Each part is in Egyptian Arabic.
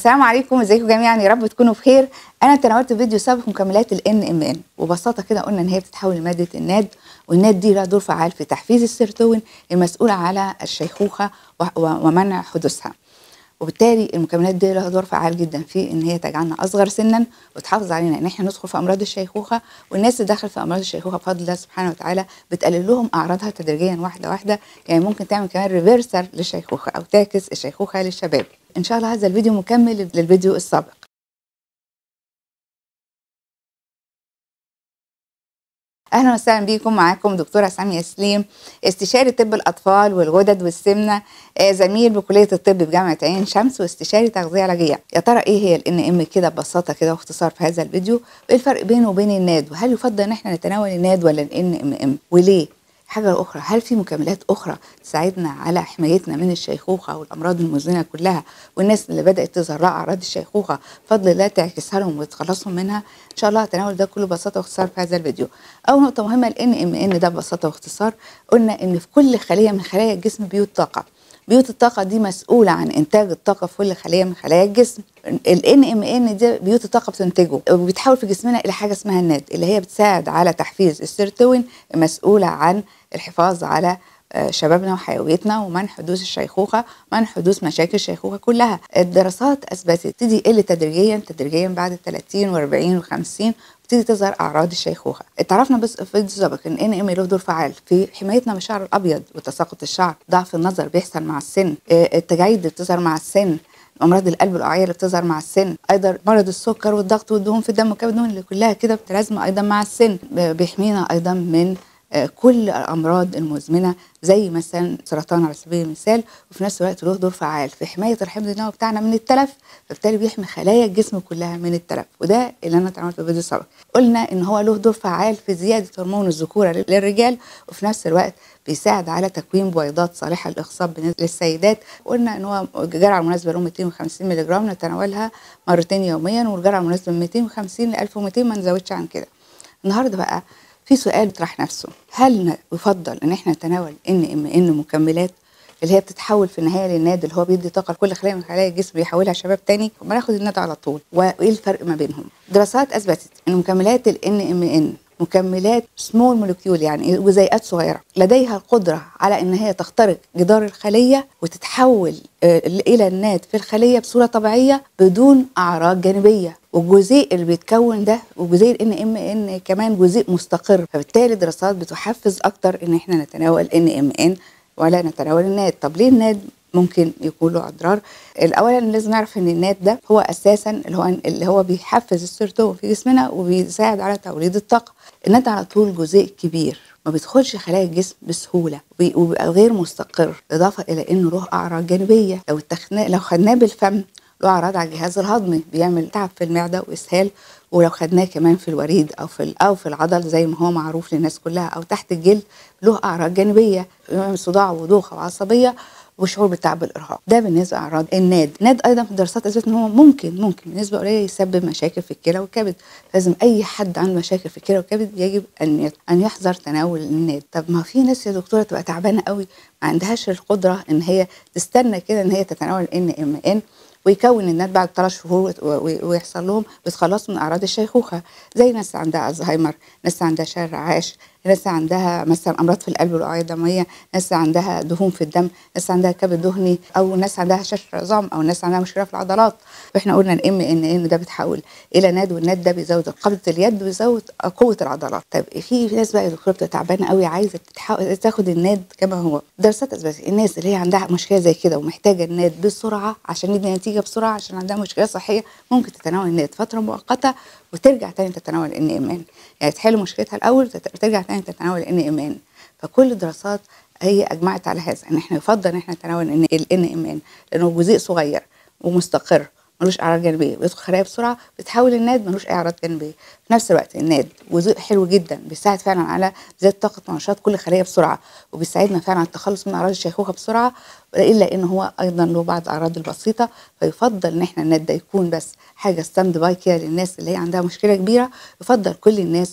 السلام عليكم ازيكم جميعا يا رب تكونوا بخير انا تناولت في فيديو سابق مكملات ال NMN وببساطه كده قلنا ان هي بتتحول لماده الناد والناد دي لها دور فعال في تحفيز السيروتونين المسؤول على الشيخوخه و- و- ومنع حدوثها وبالتالي المكملات دي لها دور فعال جدا في ان هي تجعلنا اصغر سنا وتحافظ علينا ان احنا ندخل في امراض الشيخوخه والناس اللي داخل في امراض الشيخوخه بفضل الله سبحانه وتعالى بتقلل لهم اعراضها تدريجيا واحده واحده يعني ممكن تعمل كمان ريفرسر للشيخوخه او تعكس الشيخوخه للشباب ان شاء الله هذا الفيديو مكمل للفيديو السابق اهلا وسهلا بيكم معاكم دكتوره ساميه سليم استشاري طب الاطفال والغدد والسمنه آه، زميل بكليه الطب بجامعه عين شمس واستشاري تغذيه علاجيه يا ترى ايه هي الان ام كده ببساطه كده واختصار في هذا الفيديو وايه الفرق بينه وبين الناد وهل يفضل ان احنا نتناول الناد ولا الان ام ام وليه حاجة أخرى هل في مكملات أخرى تساعدنا على حمايتنا من الشيخوخة والأمراض المزمنة كلها والناس اللي بدأت تظهر لها أعراض الشيخوخة فضل الله تعكسها لهم وتخلصهم منها إن شاء الله هتناول ده كله ببساطة واختصار في هذا الفيديو أول نقطة مهمة ال NMN ده ببساطة واختصار قلنا إن في كل خلية من خلايا الجسم بيوت طاقة بيوت الطاقة دي مسؤولة عن إنتاج الطاقة في كل خلية من خلايا الجسم ال NMN دي بيوت الطاقة بتنتجه وبتحول في جسمنا إلى حاجة اسمها الناد اللي هي بتساعد على تحفيز السيروتونين المسؤولة عن الحفاظ على آه، شبابنا وحيويتنا ومنع حدوث الشيخوخة منع حدوث مشاكل الشيخوخة كلها الدراسات أثبتت تبتدي يقل تدريجيا تدريجيا بعد ال 30 و40 و50 بتبتدي تظهر أعراض الشيخوخة اتعرفنا بس في فيديو سابق إن ان ام له دور فعال في حمايتنا من الشعر الأبيض وتساقط الشعر ضعف النظر بيحصل مع السن آه، التجاعيد اللي بتظهر مع السن امراض القلب والاوعيه اللي بتظهر مع السن ايضا مرض السكر والضغط والدهون في الدم وكبد الدهون اللي كلها كده بتلازمه ايضا مع السن ب- بيحمينا ايضا من آه، كل الامراض المزمنه زي مثلا سرطان على سبيل المثال وفي نفس الوقت له دور فعال في حمايه الحمض النووي بتاعنا من التلف فبالتالي بيحمي خلايا الجسم كلها من التلف وده اللي انا اتعاملت في الفيديو السابق قلنا ان هو له دور فعال في زياده هرمون الذكوره لل- للرجال وفي نفس الوقت بيساعد على تكوين بويضات صالحه للاخصاب بالنسبه للسيدات قلنا ان هو الجرعه المناسبه له 250 ملغ نتناولها مرتين يوميا والجرعه المناسبه من 250 ل 1200 ما نزودش عن كده النهارده بقى في سؤال بيطرح نفسه هل ن- يفضل ان احنا نتناول ان ام ان مكملات اللي هي بتتحول في النهايه للناد اللي هو بيدي طاقه لكل خلايا من خلايا الجسم بيحولها شباب تاني وما ناخد الناد على طول وايه الفرق ما بينهم دراسات اثبتت ان مكملات الان ام ان مكملات سمول مولكيول يعني جزيئات صغيره لديها القدره على ان هي تخترق جدار الخليه وتتحول آه، الى الناد في الخليه بصوره طبيعيه بدون اعراض جانبيه والجزيء اللي بيتكون ده وجزيء الان ام ان كمان جزيء مستقر فبالتالي الدراسات بتحفز اكتر ان احنا نتناول ان ام ان ولا نتناول الناد طب ليه الناد ممكن يكون له اضرار الاولا لازم نعرف ان الناد ده هو اساسا اللي هو اللي هو بيحفز السيروتونين في جسمنا وبيساعد على توليد الطاقه الناد على طول جزيء كبير ما بيدخلش خلايا الجسم بسهوله وبي- وبيبقى غير مستقر اضافه الى انه له اعراض جانبيه لو اتخذناه لو خدناه بالفم له اعراض على الجهاز الهضمي بيعمل تعب في المعده واسهال ولو خدناه كمان في الوريد او في ال- او في العضل زي ما هو معروف للناس كلها او تحت الجلد له اعراض جانبيه بيعمل صداع ودوخه وعصبيه وشعور بالتعب بالارهاق ده بالنسبه لاعراض الناد الناد ايضا في الدراسات اثبتت ان هو ممكن ممكن بنسبه قليله يسبب مشاكل في الكلى والكبد لازم اي حد عنده مشاكل في الكلى والكبد يجب ان يت- ان يحذر تناول الناد طب ما في ناس يا دكتوره تبقى تعبانه قوي ما عندهاش القدره ان هي تستنى كده ان هي تتناول ان ام ان ويكون الناد بعد ثلاث شهور وت- و- ويحصل لهم بيتخلصوا من اعراض الشيخوخه زي ناس عندها الزهايمر ناس عندها شلل رعاش ناس عندها مثلا امراض في القلب والاوعيه الدمويه ناس عندها دهون في الدم ناس عندها كبد دهني او ناس عندها هشاشه عظام او ناس عندها مشكله في العضلات واحنا قلنا الام ان ان ده بيتحول الى ناد والناد ده بيزود قبضه اليد وبيزود قوه العضلات طيب في في ناس بقى يا دكتور بتبقى تعبانه قوي عايزه تتحول تاخد الناد كما هو دراسات اثبتت الناس اللي هي عندها مشكله زي كده ومحتاجه الناد بسرعه عشان يدي نتيجه بسرعه عشان عندها مشكله صحيه ممكن تتناول الناد فتره مؤقته وترجع تاني تتناول ان ام ان يعني تحل مشكلتها الاول وترجع تاني تتناول ان ام ان فكل الدراسات هي اجمعت على هذا ان احنا يفضل ان احنا نتناول الان ام ان لانه جزيء صغير ومستقر ملوش اعراض جانبيه بيدخل خلايا بسرعه بتحول الناد ملوش اي اعراض جانبيه في نفس الوقت الناد جزء حلو جدا بيساعد فعلا على زياده طاقه ونشاط كل خليه بسرعه وبيساعدنا فعلا على التخلص من اعراض الشيخوخه بسرعه الا ان هو ايضا له بعض الاعراض البسيطه فيفضل ان احنا الناد ده يكون بس حاجه ستاند باي كده للناس اللي هي عندها مشكله كبيره يفضل كل الناس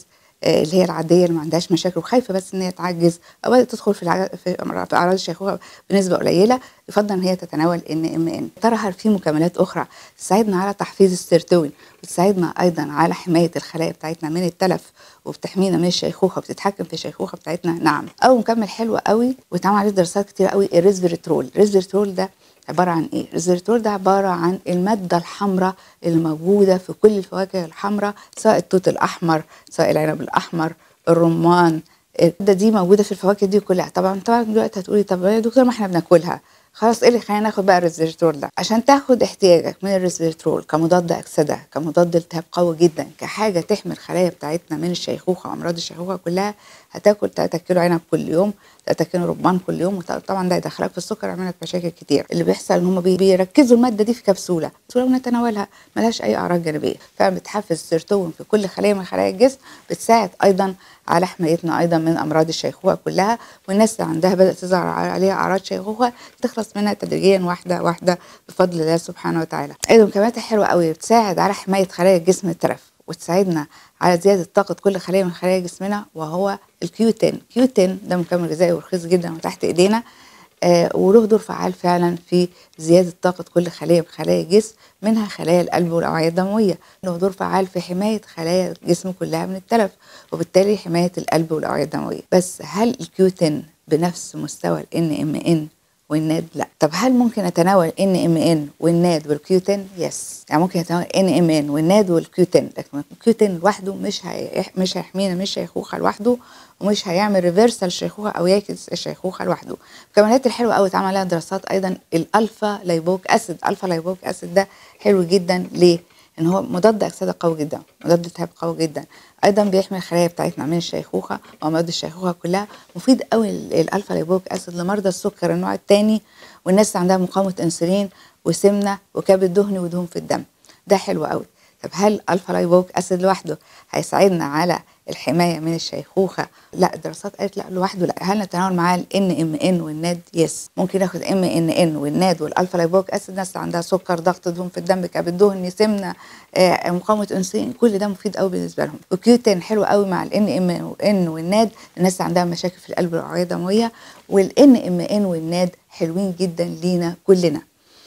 آه، اللي هي العاديه اللي ما عندهاش مشاكل وخايفه بس ان هي تعجز او بدات تدخل في الع- في أمر- في اعراض الشيخوخه بنسبه قليله يفضل ان هي تتناول ان ام ان ترى هل في مكملات اخرى تساعدنا على تحفيز السيرتوين وتساعدنا ايضا على حمايه الخلايا بتاعتنا من التلف وبتحمينا من الشيخوخه وبتتحكم في الشيخوخه بتاعتنا نعم اول مكمل حلو قوي واتعمل عليه دراسات كتير قوي الريسفيرترول الريسفيرترول ده عباره عن ايه الريسفيرترول ده عباره عن الماده الحمراء الموجوده في كل الفواكه الحمراء سواء التوت الاحمر سواء العنب الاحمر الرمان الماده دي موجوده في الفواكه دي كلها طبعا طبعا دلوقتي هتقولي طب يا دكتور ما احنا بناكلها خلاص ايه اللي خلينا ناخد بقى الريسفيرترول ده عشان تاخد احتياجك من الريسفيرترول كمضاد اكسده كمضاد التهاب قوي جدا كحاجه تحمي الخلايا بتاعتنا من الشيخوخه وامراض الشيخوخه كلها هتاكل 3 كيلو عنب كل يوم 3 كيلو رمان كل يوم وطبعا ده يدخلك في السكر يعمل لك مشاكل كتير اللي بيحصل ان هم بيركزوا الماده دي في كبسوله كبسوله ونتناولها ملهاش اي اعراض جانبيه فعلا بتحفز السيرتون في كل خليه من خلايا الجسم بتساعد ايضا على حمايتنا ايضا من امراض الشيخوخه كلها والناس اللي عندها بدات تظهر عليها اعراض شيخوخه تخلص منها تدريجيا واحده واحده بفضل الله سبحانه وتعالى ايضا كمان حلوه قوي بتساعد على حمايه خلايا الجسم من التلف وتساعدنا على زياده طاقه كل خليه من خلايا جسمنا وهو الكيوتين كيوتين ده مكمل غذائي ورخيص جدا وتحت ايدينا آه وله دور فعال فعلا في زيادة طاقة كل خلية من خلايا الجسم منها خلايا القلب والأوعية الدموية له دور فعال في حماية خلايا الجسم كلها من التلف وبالتالي حماية القلب والأوعية الدموية بس هل الكيوتين بنفس مستوى ال NMN والناد لا طب هل ممكن اتناول ان ام ان والناد والكيوتين يس يعني ممكن اتناول ان ام ان والناد والكيوتين لكن الكيوتين لوحده مش هي... مش هيحمينا من الشيخوخه لوحده ومش هيعمل ريفرسال الشيخوخه او يعكس الشيخوخه لوحده الكمالات الحلوه قوي اتعمل لها دراسات ايضا الالفا لايبوك اسيد الفا لايبوك اسيد ده حلو جدا ليه ان هو مضاد اكسده قوي جدا مضاد التهاب قوي جدا ايضا بيحمي الخلايا بتاعتنا من الشيخوخه وامراض الشيخوخه كلها مفيد قوي الالفا ليبوك اسيد لمرضى السكر النوع الثاني والناس اللي عندها مقاومه انسولين وسمنه وكبد دهني ودهون في الدم ده حلو قوي طب هل الفا لايبوك اسيد لوحده هيساعدنا على الحمايه من الشيخوخه لا الدراسات قالت لا لوحده لا هل نتناول معاه الان ام ان والناد يس ممكن ناخد ام ان ان والناد والالفا لايبوك اسيد ناس عندها سكر ضغط دهون في الدم كبد دهني سمنه آه مقاومه انسولين كل ده مفيد قوي بالنسبه لهم وكيوتين حلو قوي مع الان ام ان والناد الناس اللي عندها مشاكل في القلب والاوعيه الدمويه والان ام ان والناد حلوين جدا لينا كلنا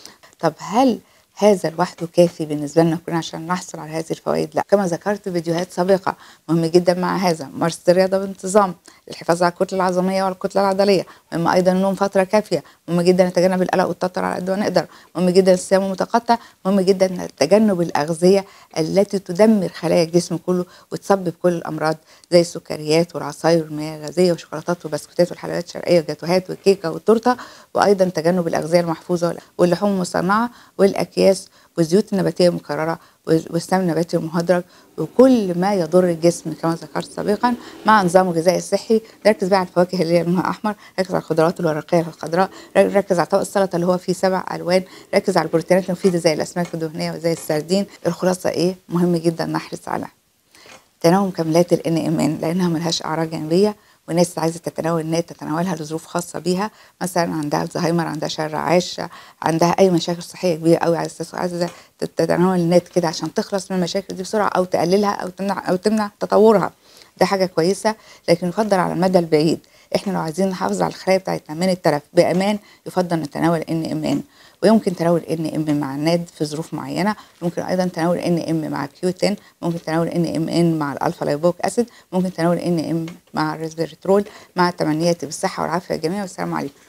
طب هل هذا لوحده كافي بالنسبه لنا كلنا عشان نحصل على هذه الفوائد لا كما ذكرت في فيديوهات سابقه مهم جدا مع هذا ممارسه الرياضه بانتظام الحفاظ على الكتله العظميه والكتله العضليه مهم ايضا النوم فتره كافيه مهم جدا نتجنب القلق والتوتر على قد ما نقدر مهم جدا الصيام المتقطع مهم جدا تجنب الاغذيه التي تدمر خلايا الجسم كله وتسبب كل الامراض زي السكريات والعصاير والمياه الغازيه والشوكولاتات والبسكوتات والحلويات الشرقيه والجاتوهات والكيكه والتورته وايضا تجنب الاغذيه المحفوظه واللحوم المصنعه والاكياس والزيوت النباتيه المكرره والسمن النباتي المهدرج وكل ما يضر الجسم كما ذكرت سابقا مع نظام الغذائي الصحي ركز بقى على الفواكه اللي هي لونها احمر ركز على الخضروات الورقيه الخضراء ركز على طبق السلطه اللي هو فيه سبع الوان ركز على البروتينات المفيده زي الاسماك الدهنيه وزي السردين الخلاصه ايه مهم جدا نحرص على تناول مكملات ال NMN لانها ملهاش اعراض جانبيه والناس اللي عايزه تتناول ان هي تتناولها لظروف خاصه بيها مثلا عندها الزهايمر عندها شر عاش عندها اي مشاكل صحيه كبيره قوي عايزه عايزه تتناول النت كده عشان تخلص من المشاكل دي بسرعه او تقللها او تمنع او تمنع تطورها ده حاجه كويسه لكن يفضل على المدى البعيد احنا لو عايزين نحافظ على الخلايا بتاعتنا من التلف بامان يفضل نتناول ان ام ان ويمكن تناول ان ام مع الناد في ظروف معينه ممكن ايضا تناول ان ام مع كيوتين ممكن تناول ان ام ان مع الالفا لايبوك اسيد ممكن تناول ان ام مع الريسبيرترول مع تمنياتي بالصحه والعافيه الجميع والسلام عليكم